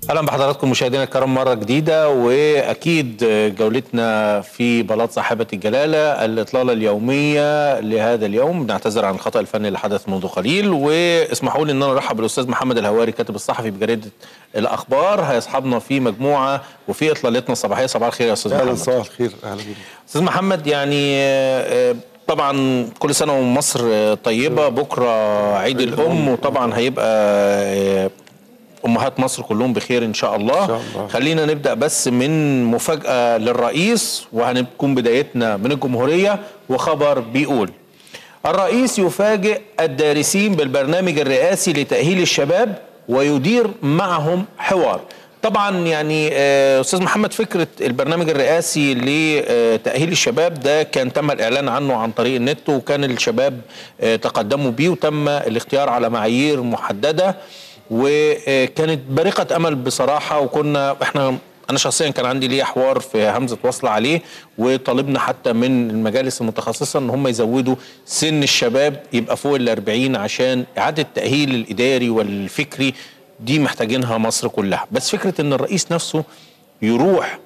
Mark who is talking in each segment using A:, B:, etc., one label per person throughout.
A: اهلا بحضراتكم مشاهدينا الكرام مره جديده واكيد جولتنا في بلاط صاحبه الجلاله الاطلاله اليوميه لهذا اليوم بنعتذر عن الخطا الفني اللي حدث منذ قليل واسمحوا لي ان انا ارحب بالاستاذ محمد الهواري كاتب الصحفي بجريده الاخبار هيصحبنا في مجموعه وفي اطلالتنا الصباحيه صباح الخير يا استاذ
B: اهلا
A: محمد
B: صباح الخير اهلا بيك
A: استاذ محمد يعني آه، طبعا كل سنه ومصر طيبه بكره عيد الام وطبعا هيبقى آه، امهات مصر كلهم بخير ان شاء الله,
B: إن شاء الله.
A: خلينا نبدا بس من مفاجاه للرئيس وهنكون بدايتنا من الجمهوريه وخبر بيقول الرئيس يفاجئ الدارسين بالبرنامج الرئاسي لتاهيل الشباب ويدير معهم حوار طبعا يعني آه، استاذ محمد فكره البرنامج الرئاسي لتاهيل الشباب ده كان تم الاعلان عنه عن طريق النت وكان الشباب آه، تقدموا بيه وتم الاختيار على معايير محدده وكانت بارقه امل بصراحه وكنا احنا انا شخصيا كان عندي ليه حوار في همزه وصل عليه وطالبنا حتى من المجالس المتخصصه ان هم يزودوا سن الشباب يبقى فوق ال 40 عشان اعاده التاهيل الاداري والفكري دي محتاجينها مصر كلها بس فكره ان الرئيس نفسه يروح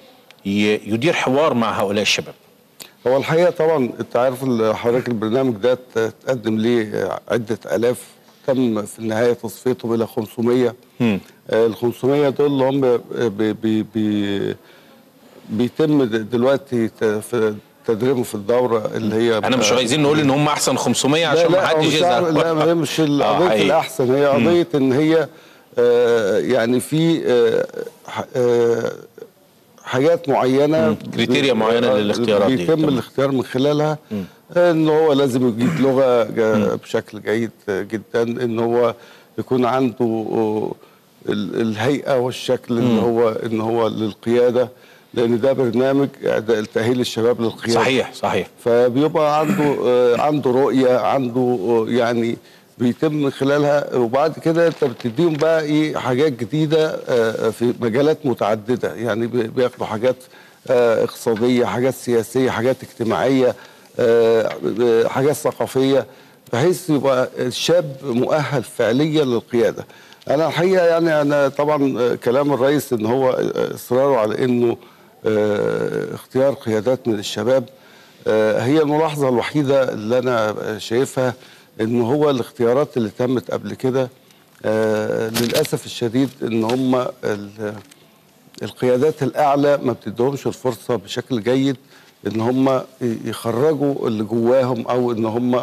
A: ي- يدير حوار مع هؤلاء الشباب
B: هو الحقيقه طبعا انت عارف ال- حضرتك البرنامج ده ت- تقدم ليه عده الاف تم في النهايه تصفيتهم الى 500
A: مم.
B: آه، ال 500 دول اللي هم بي بي بي بيتم د- دلوقتي ت- في تدريبهم في الدوره اللي هي
A: انا مش عايزين نقول ان هم احسن 500 عشان ما
B: هو
A: حدش
B: مش
A: يزعل
B: لا ما هي مش قضيه
A: حقيقي.
B: الاحسن هي قضيه ان هي آه يعني في آه ح- آه حاجات معينه
A: مم. كريتيريا معينة
B: آه،
A: للاختيارات دي.
B: بيتم
A: تمام.
B: الاختيار من خلالها ان هو لازم يجيد لغه جا- بشكل جيد جدا ان هو يكون عنده آه، ال- الهيئه والشكل ان هو ان هو للقياده لان ده برنامج إعداد- تاهيل الشباب للقياده
A: صحيح صحيح
B: فبيبقى عنده آه، عنده رؤيه عنده آه، يعني بيتم من خلالها وبعد كده انت بتديهم بقى ايه حاجات جديده آه، في مجالات متعدده يعني بي- بياخدوا حاجات آه، اقتصاديه حاجات سياسيه حاجات اجتماعيه آه، آه، حاجات ثقافيه بحيث يبقى الشاب مؤهل فعليا للقياده انا الحقيقه يعني انا طبعا آه، كلام الرئيس ان هو آه، اصراره على انه آه، اختيار قيادات من الشباب آه، هي الملاحظة الوحيدة اللي أنا شايفها إن هو الاختيارات اللي تمت قبل كده آه، للأسف الشديد إن هم ال- القيادات الأعلى ما بتديهمش الفرصة بشكل جيد إن هم يخرجوا اللي جواهم أو إن هم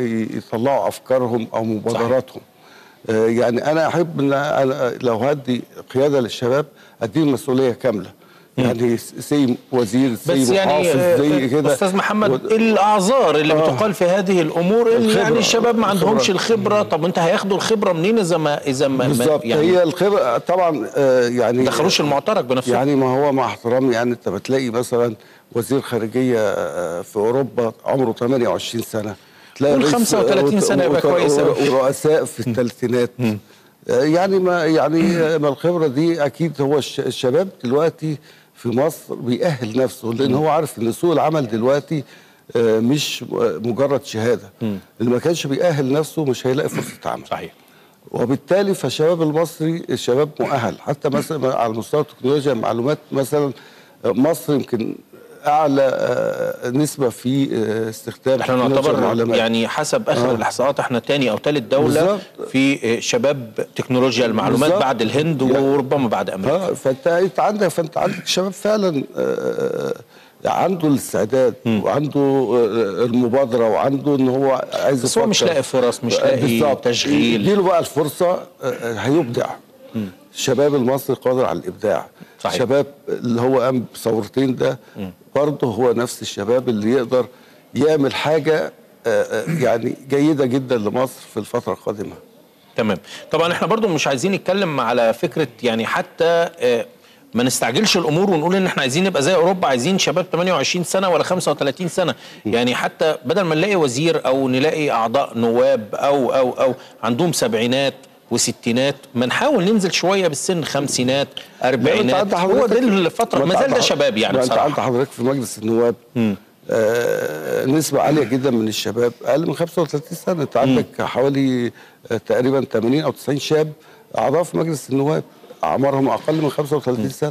B: يطلعوا أفكارهم أو مبادراتهم آه، يعني أنا أحب إن أنا لو هدي قيادة للشباب أديهم مسؤولية كاملة يعني سي وزير
A: بس
B: سي
A: يعني
B: محافظ زي
A: آه،
B: كده
A: استاذ محمد
B: و-
A: الاعذار اللي
B: آه.
A: بتقال في هذه الامور ان
B: الخبرة.
A: يعني الشباب ما عندهمش
B: الخبرة.
A: الخبره طب انت هياخدوا الخبره منين اذا ما اذا ما ما-
B: بالظبط
A: يعني
B: هي الخبره طبعا آه، يعني
A: ما دخلوش المعترك بنفسهم
B: يعني ما هو مع احترامي يعني انت بتلاقي مثلا وزير خارجيه آه، في اوروبا عمره 28 سنه تلاقي
A: قول
B: رئيس-
A: 35 سنة يبقى
B: وت-
A: كويس أوي.
B: ورؤساء في الثلاثينات آه، يعني ما يعني آه، ما الخبره دي اكيد هو الش- الشباب دلوقتي في مصر بيأهل نفسه لان هو عارف ان سوق العمل دلوقتي آه، مش مجرد شهاده اللي ما كانش بيأهل نفسه مش هيلاقي فرصه عمل
A: صحيح
B: وبالتالي فالشباب المصري الشباب مؤهل حتى مثلا على مستوى تكنولوجيا المعلومات مثلا مصر يمكن اعلى آه، نسبه في آه، استخدام
A: احنا
B: تكنولوجيا
A: نعتبر
B: المعلومات.
A: يعني حسب اخر
B: آه.
A: الاحصاءات احنا تاني او ثالث دوله
B: بالظبط.
A: في آه، شباب تكنولوجيا المعلومات
B: بالظبط.
A: بعد الهند
B: يعني-
A: وربما بعد امريكا
B: اه فانت انت عندك فانت عندك شباب فعلا آه، آه، عنده الاستعداد وعنده آه، المبادره وعنده ان هو عايز
A: بس هو مش
B: يفكر.
A: لاقي فرص مش
B: آه،
A: لاقي
B: بالظبط.
A: تشغيل
B: يديله بقى الفرصه آه، آه، هيبدع الشباب المصري قادر على الابداع
A: صحيح.
B: الشباب اللي هو قام بثورتين ده برضه هو نفس الشباب اللي يقدر يعمل حاجه آه، آه، يعني جيده جدا لمصر في الفتره القادمه
A: تمام طبعا احنا برضو مش عايزين نتكلم على فكره يعني حتى آه، ما نستعجلش الامور ونقول ان احنا عايزين نبقى زي اوروبا عايزين شباب 28 سنه ولا 35 سنه يعني حتى بدل ما نلاقي وزير او نلاقي اعضاء نواب او او او عندهم سبعينات وستينات ما نحاول ننزل شويه بالسن خمسينات اربعينات هو ده الفتره ما زال ده شباب يعني
B: ما انت عند
A: بصراحه
B: حضرتك في مجلس النواب آه نسبة عالية جدا من الشباب أقل من 35 سنة أنت عندك حوالي آه تقريبا 80 أو 90 شاب أعضاء في مجلس النواب اعمارهم اقل من 35 سنه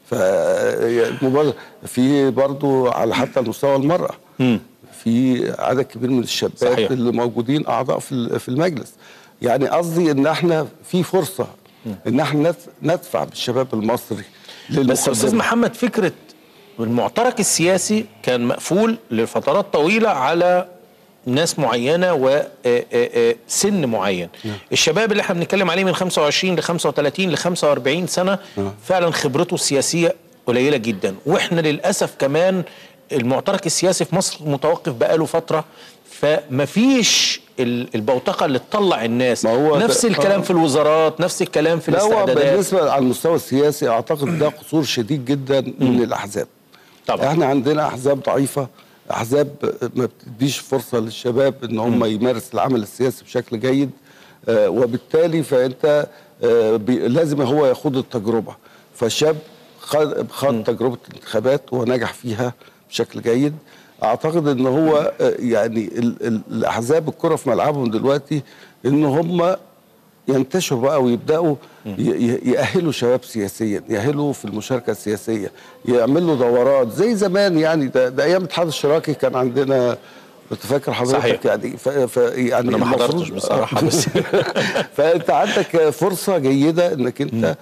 B: فالمبالغ في برضو على حتى مستوى المراه في عدد كبير من الشابات
A: صحيح.
B: اللي موجودين اعضاء في ال- في المجلس يعني قصدي ان احنا في فرصه ان احنا نت- ندفع بالشباب المصري
A: بس يا استاذ
B: للمقدمة.
A: محمد فكره المعترك السياسي كان مقفول لفترات طويله على ناس معينه وسن معين الشباب اللي احنا بنتكلم عليه من 25 ل 35 ل 45 سنه فعلا خبرته السياسيه قليله جدا واحنا للاسف كمان المعترك السياسي في مصر متوقف بقاله فتره فمفيش ال- البوتقه اللي تطلع الناس
B: ما هو
A: نفس
B: ده-
A: الكلام
B: آه.
A: في الوزارات نفس الكلام في
B: لا هو
A: الاستعدادات
B: بالنسبه على المستوى السياسي اعتقد ده قصور شديد جدا من الاحزاب
A: طبعا
B: احنا عندنا احزاب ضعيفه احزاب ما بتديش فرصه للشباب ان هم يمارس العمل السياسي بشكل جيد آه وبالتالي فانت آه بي لازم هو يخوض التجربه فالشاب خد, خد تجربه الانتخابات ونجح فيها بشكل جيد اعتقد ان هو آه يعني ال ال الاحزاب الكره في ملعبهم دلوقتي ان هم ينتشروا بقى ويبداوا ي- ي- يأهلوا شباب سياسيا يأهلوا في المشاركة السياسية يعملوا دورات زي زمان يعني ده, ده أيام الاتحاد الاشتراكي كان عندنا كنت فاكر حضرتك
A: صحيح.
B: يعني ف ف يعني
A: انا ما
B: المفروض-
A: حضرتش بصراحه بس
B: فانت عندك فرصه جيده انك انت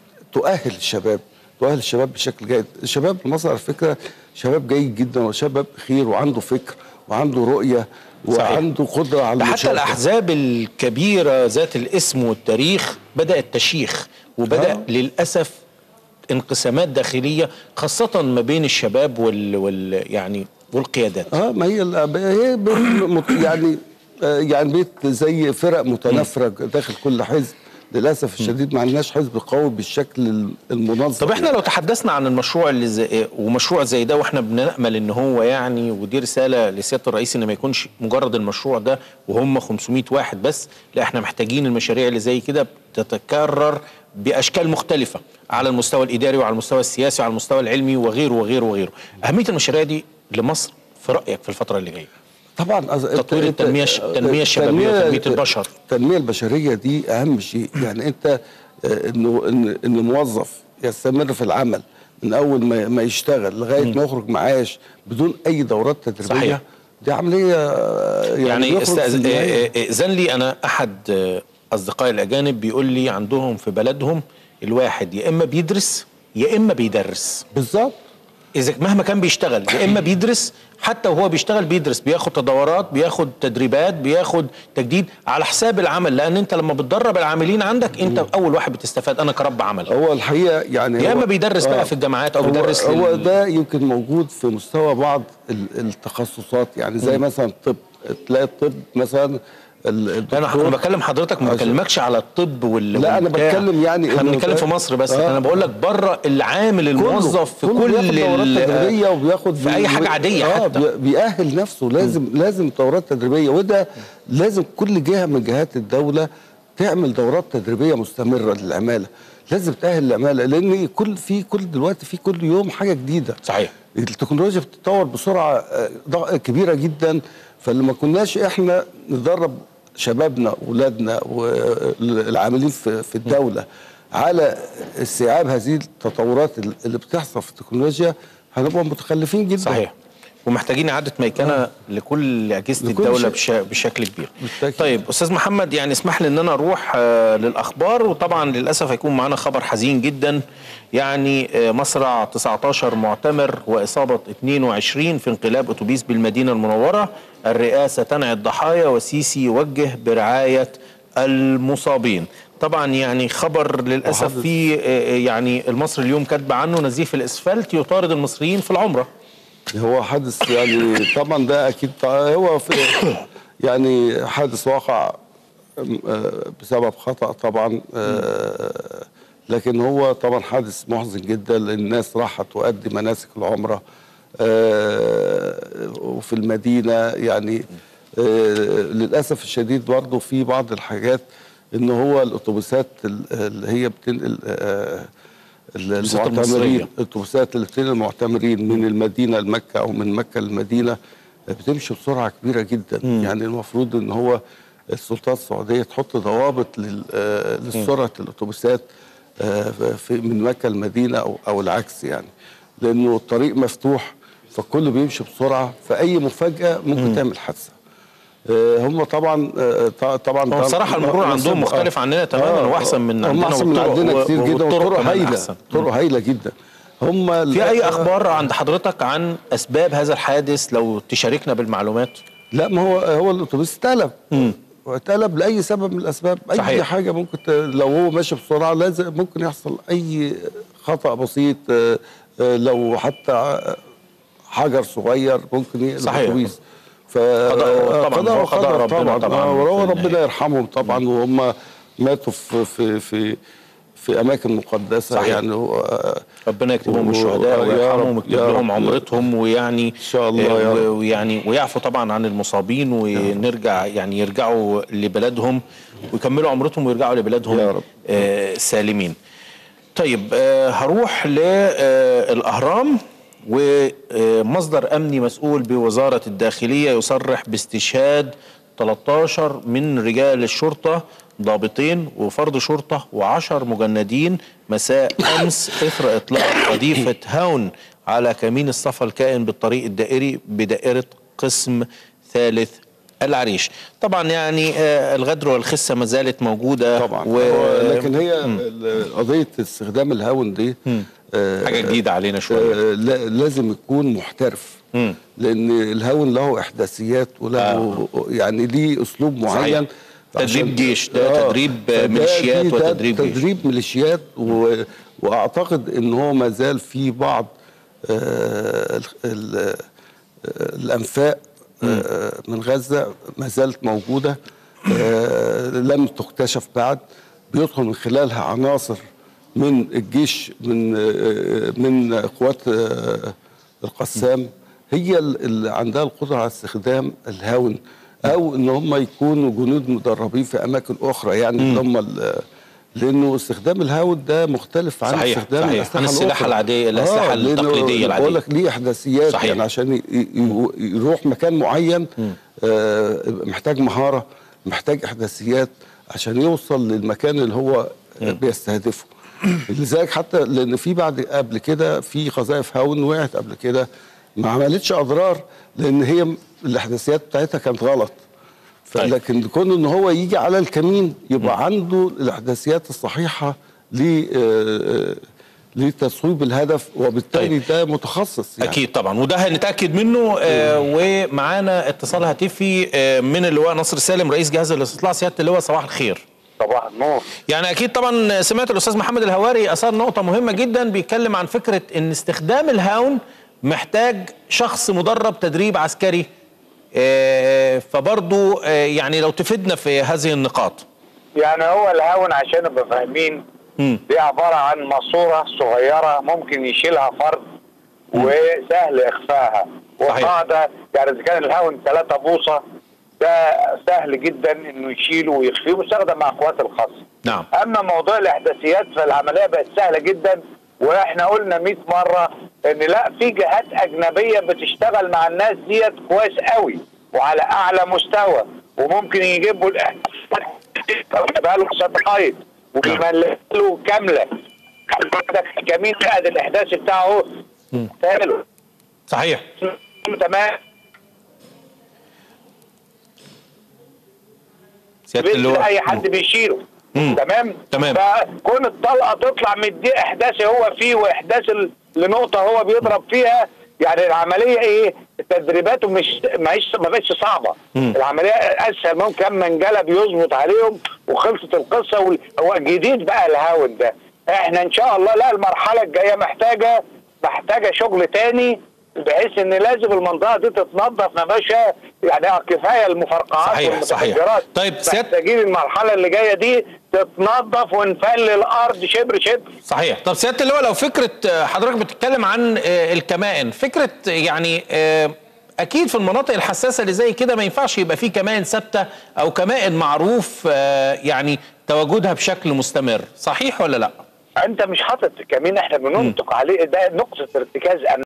B: تؤهل الشباب تؤهل الشباب بشكل جيد الشباب المصري على فكره شباب جيد جدا وشباب خير وعنده فكر وعنده رؤيه
A: صحيح.
B: وعنده قدره على
A: ده حتى
B: المشاركة.
A: الاحزاب الكبيره ذات الاسم والتاريخ بدات تشيخ وبدا
B: آه.
A: للاسف انقسامات داخليه خاصه ما بين الشباب وال, وال يعني والقيادات
B: اه ما هي ال- هي بيت مت- يعني آه، يعني بيت زي فرق متنافره داخل كل حزب للاسف الشديد ما عندناش حزب قوي بالشكل المنظم
A: طب احنا لو تحدثنا عن المشروع اللي زي ومشروع زي ده واحنا بنأمل ان هو يعني ودي رساله لسياده الرئيس ان ما يكونش مجرد المشروع ده وهم 500 واحد بس لا احنا محتاجين المشاريع اللي زي كده تتكرر باشكال مختلفه على المستوى الاداري وعلى المستوى السياسي وعلى المستوى العلمي وغيره وغيره وغيره اهميه المشاريع دي لمصر في رايك في الفتره اللي جايه
B: طبعا أز-
A: تطوير
B: أنت-
A: التنمية الش- التنمية الشبابية
B: التنمية-
A: وتنمية البشر.
B: التنميه البشريه دي اهم شيء يعني انت آه، انه ان ان موظف يستمر في العمل من اول ما ما يشتغل لغايه ما يخرج معاش بدون اي دورات تدريبيه
A: صحيح.
B: دي عمليه آه، يعني,
A: يعني
B: بيخرج في
A: استأذ-
B: النهاية.
A: آه، آه، ائذن لي انا احد آه، اصدقائي الاجانب بيقول لي عندهم في بلدهم الواحد يا اما بيدرس يا اما بيدرس
B: بالظبط
A: اذا مهما كان بيشتغل يا اما بيدرس حتى وهو بيشتغل بيدرس بياخد تدورات بياخد تدريبات بياخد تجديد على حساب العمل لان انت لما بتدرب العاملين عندك انت اول واحد بتستفاد انا كرب عمل
B: هو الحقيقه يعني
A: يا
B: هو-
A: اما بيدرس بقى في الجامعات او
B: هو-
A: بيدرس
B: هو
A: لل-
B: ده يمكن موجود في مستوى بعض ال- التخصصات يعني زي مثلا الطب تلاقي الطب مثلا ال-
A: انا
B: الدكتور
A: انا بكلم حضرتك ما
B: عشان-
A: بكلمكش على الطب وال
B: لا، أنا
A: والبتاع.
B: بتكلم يعني
A: احنا
B: إنه
A: بنتكلم
B: ده-
A: في مصر بس
B: آه.
A: انا بقول لك بره العامل
B: كله-
A: الموظف في
B: كله
A: كل
B: بياخد دورات
A: ال-
B: تدريبيه وبياخد
A: في اي حاجه عاديه
B: آه
A: حتى
B: بي- بيأهل نفسه لازم لازم دورات تدريبيه وده لازم كل جهه من جهات الدوله تعمل دورات تدريبيه مستمره للعماله لازم تأهل العماله لان كل في كل دلوقتي في كل يوم حاجه جديده
A: صحيح
B: التكنولوجيا بتتطور بسرعه آه، ض- كبيره جدا فلما كناش احنا ندرب شبابنا واولادنا والعاملين في في الدوله على استيعاب هذه التطورات اللي بتحصل في التكنولوجيا هنبقى متخلفين جدا
A: صحيح ومحتاجين اعاده ميكنه لكل اجهزه
B: لكل
A: الدوله
B: شيء.
A: بش... بشكل كبير
B: بالتأكيد.
A: طيب استاذ محمد يعني اسمح لي ان انا اروح آه للاخبار وطبعا للاسف هيكون معانا خبر حزين جدا يعني آه مصرع 19 معتمر واصابه 22 في انقلاب اتوبيس بالمدينه المنوره الرئاسه تنعي الضحايا وسيسي يوجه برعايه المصابين طبعا يعني خبر للاسف
B: وحدث.
A: في آه، يعني المصري اليوم كاتبه عنه نزيف الاسفلت يطارد المصريين في العمره
B: هو حادث يعني طبعا ده اكيد هو في يعني حادث واقع آه، بسبب خطأ طبعا آه، لكن هو طبعا حادث محزن جدا لان الناس راحت تؤدي مناسك العمره آه، وفي المدينه يعني آه، للاسف الشديد برضه في بعض الحاجات ان هو الاتوبيسات ال- اللي هي بتنقل آه،
A: الأتوبيسات
B: المعتمرين
A: المصرية.
B: الاتوبيسات اللي بتنقل المعتمرين من المدينه لمكه او من مكه للمدينه بتمشي بسرعه كبيره جدا
A: مم.
B: يعني المفروض ان هو السلطات السعوديه تحط ضوابط لل- آه، لسرعه الاتوبيسات آه، في من مكه المدينه او او العكس يعني لانه الطريق مفتوح فالكل بيمشي بسرعه فاي مفاجاه ممكن تعمل حادثه آه، هم طبعا آه، ط- طبعا
A: هو بصراحة المرور عندهم مختلف عننا تماماً وأحسن من
B: هم
A: عندنا
B: احسن من
A: والطرق
B: عندنا
A: و-
B: كتير جدا
A: والطرق
B: والطرق
A: كمان
B: هايله
A: أحسن.
B: طرق هايله جدا هم
A: في اي اخبار عند حضرتك عن اسباب هذا الحادث لو تشاركنا بالمعلومات
B: لا ما هو هو الاتوبيس اتقلب اتقلب لاي سبب من الاسباب اي
A: صحيح.
B: حاجه ممكن ت... لو هو ماشي بسرعه لازم ممكن يحصل اي خطا بسيط آه، آه، لو حتى ع- حجر صغير ممكن يقلب
A: صحيح.
B: الاتوبيس ف
A: قضاء- طبعاً،
B: قضاء
A: هو قضاء
B: وقدر
A: ربنا طبعاً
B: آه،
A: في
B: وربنا
A: النهاية.
B: ربنا يرحمهم طبعا وهم ماتوا في في في في اماكن مقدسه
A: صحيح.
B: يعني و...
A: ربنا يكتبهم
B: و-
A: الشهداء
B: يا
A: ويرحمهم
B: رب-
A: ويكتب
B: يا
A: لهم
B: رب.
A: عمرتهم ويعني
B: إن شاء الله
A: آه،
B: يا
A: و-
B: رب.
A: ويعني ويعفوا طبعا عن المصابين ونرجع يعني يرجعوا لبلادهم ويكملوا عمرتهم ويرجعوا لبلادهم
B: يا رب.
A: آه، سالمين. طيب آه، هروح للأهرام ومصدر أمني مسؤول بوزارة الداخلية يصرح باستشهاد 13 من رجال الشرطة ضابطين وفرد شرطة وعشر مجندين مساء أمس إثر إطلاق قذيفة هاون على كمين الصفا الكائن بالطريق الدائري بدائرة قسم ثالث العريش طبعا يعني آه، الغدر والخسة ما زالت موجودة
B: طبعا
A: و...
B: و... لكن هي ال- قضيه استخدام الهاون دي آه،
A: حاجة جديدة علينا شوية
B: آه، لا- لازم يكون محترف
A: مم.
B: لان الهاون له احداثيات وله آه. يعني ليه اسلوب معين
A: تدريب
B: عشان-
A: جيش، ده تدريب
B: فده-
A: ميليشيات
B: دي- ده
A: وتدريب جيش.
B: تدريب ميليشيات و... واعتقد ان هو ما زال في بعض آه ال... ال... آه، الانفاق آه من غزه ما زالت موجوده آه لم تكتشف بعد بيدخل من خلالها عناصر من الجيش من آه من قوات آه القسام هي ال- اللي عندها القدره على استخدام الهاون او ان هم يكونوا جنود مدربين في اماكن اخرى يعني اللي هم ال- لانه استخدام الهاون ده مختلف عن
A: صحيح،
B: استخدام
A: صحيح.
B: الاسلحه
A: عن السلاح
B: الأخرى.
A: العادية- الأسلحة
B: لأنه
A: التقليدية العادية.
B: بقول لك ليه احداثيات
A: صحيح.
B: يعني عشان ي- ي- يروح مكان معين آه محتاج مهاره محتاج احداثيات عشان يوصل للمكان اللي هو آه، بيستهدفه لذلك حتى لان في بعد قبل كده في قذائف هاون وقعت قبل كده ما عملتش اضرار لان هي م- الاحداثيات بتاعتها كانت غلط
A: طيب.
B: لكن كون ان هو يجي على الكمين يبقى عنده الاحداثيات الصحيحه ل آه، آه، لتصويب الهدف وبالتالي
A: طيب.
B: ده متخصص يعني
A: اكيد طبعا وده هنتاكد منه آه ومعانا اتصال هاتفي آه من اللواء نصر سالم رئيس جهاز الاستطلاع سياده اللواء صباح الخير
C: صباح النور
A: يعني اكيد طبعا سمعت الاستاذ محمد الهواري اثار نقطه مهمه جدا بيتكلم عن فكره ان استخدام الهاون محتاج شخص مدرب تدريب عسكري آه فبرضو آه يعني لو تفيدنا في هذه النقاط
C: يعني هو الهاون عشان نبقى فاهمين
A: مم.
C: دي عبارة عن ماسورة صغيرة ممكن يشيلها فرد وسهل إخفائها
A: صحيح.
C: وقاعدة يعني إذا كان الهاون 3 بوصة ده سهل جدا إنه يشيله ويخفيه ويستخدم مع قوات الخاصة
A: نعم
C: اما موضوع الاحداثيات فالعمليه بقت سهله جدا واحنا قلنا 100 مره ان لا في جهات اجنبيه بتشتغل مع الناس ديت كويس قوي وعلى اعلى مستوى وممكن يجيبوا الاحداثيات بقى له ساتلايت ويملك له كامله عندك كمين قاعد الاحداثي بتاعه تعمله
A: صحيح
C: تمام
A: سياده
C: مثل
A: اللواء
C: اي حد بيشيله
A: مم.
C: تمام
A: تمام.
C: فكون الطلقه تطلع من دي احداثي هو فيه واحداث ال- لنقطه هو بيضرب فيها يعني العمليه ايه تدريباته مش ما هيش ما بقتش صعبه
A: مم.
C: العمليه اسهل ممكن كم منجله بيظبط عليهم وخلصت القصه وال... هو جديد بقى الهاون ده احنا ان شاء الله لا المرحله الجايه محتاجه محتاجه شغل تاني بحيث ان لازم المنطقه دي تتنظف ما باشا يعني آه كفايه المفرقعات
A: صحيح، صحيح.
C: والمتفجرات
A: طيب، سيادة-
C: محتاجين المرحله اللي جايه دي تتنظف ونفل الارض شبر شبر
A: صحيح طب سياده اللواء لو فكره آه، حضرتك بتتكلم عن آه، الكمائن فكره آه، يعني آه، اكيد في المناطق الحساسه اللي زي كده ما ينفعش يبقى في كمائن ثابته او كمائن معروف آه، يعني تواجدها بشكل مستمر صحيح ولا لا
C: انت مش حاطط كمين احنا بننطق عليه ده نقطه ارتكاز